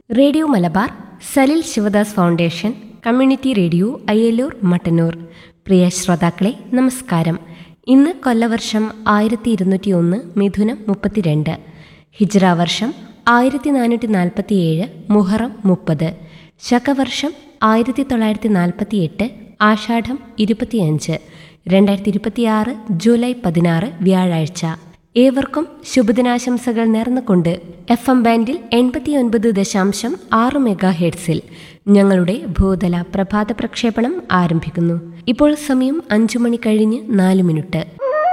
radio Malabar Salil Sivadas foundation community radio Ayyallur Mattannur പ്രിയ ശ്രോതാക്കളെ നമസ്കാരം ഇന്ന് കൊല്ലവർഷം ആയിരത്തി ഇരുന്നൂറ്റി ഒന്ന് മിഥുനം മുപ്പത്തിരണ്ട് ഹിജ്റ വർഷം ആയിരത്തി നാനൂറ്റി നാൽപ്പത്തിയേഴ് മുഹറം മുപ്പത് ശകവർഷം ആയിരത്തി തൊള്ളായിരത്തി നാൽപ്പത്തി എട്ട് ആഷാഢം ഇരുപത്തിയഞ്ച് രണ്ടായിരത്തി ഇരുപത്തിയാറ് ജൂലൈ പതിനാറ് വ്യാഴാഴ്ച ഏവർക്കും ശുഭദിനാശംസകൾ നേർന്നുകൊണ്ട് എഫ് എം ബാൻഡിൽ എൺപത്തിയൊൻപത് ദശാംശം ആറ് മെഗാ ഹെഡ്സിൽ ഞങ്ങളുടെ ഭൂതല പ്രഭാത പ്രക്ഷേപണം ആരംഭിക്കുന്നു ഇപ്പോൾ സമയം അഞ്ചു മണി കഴിഞ്ഞ് നാല് മിനിറ്റ്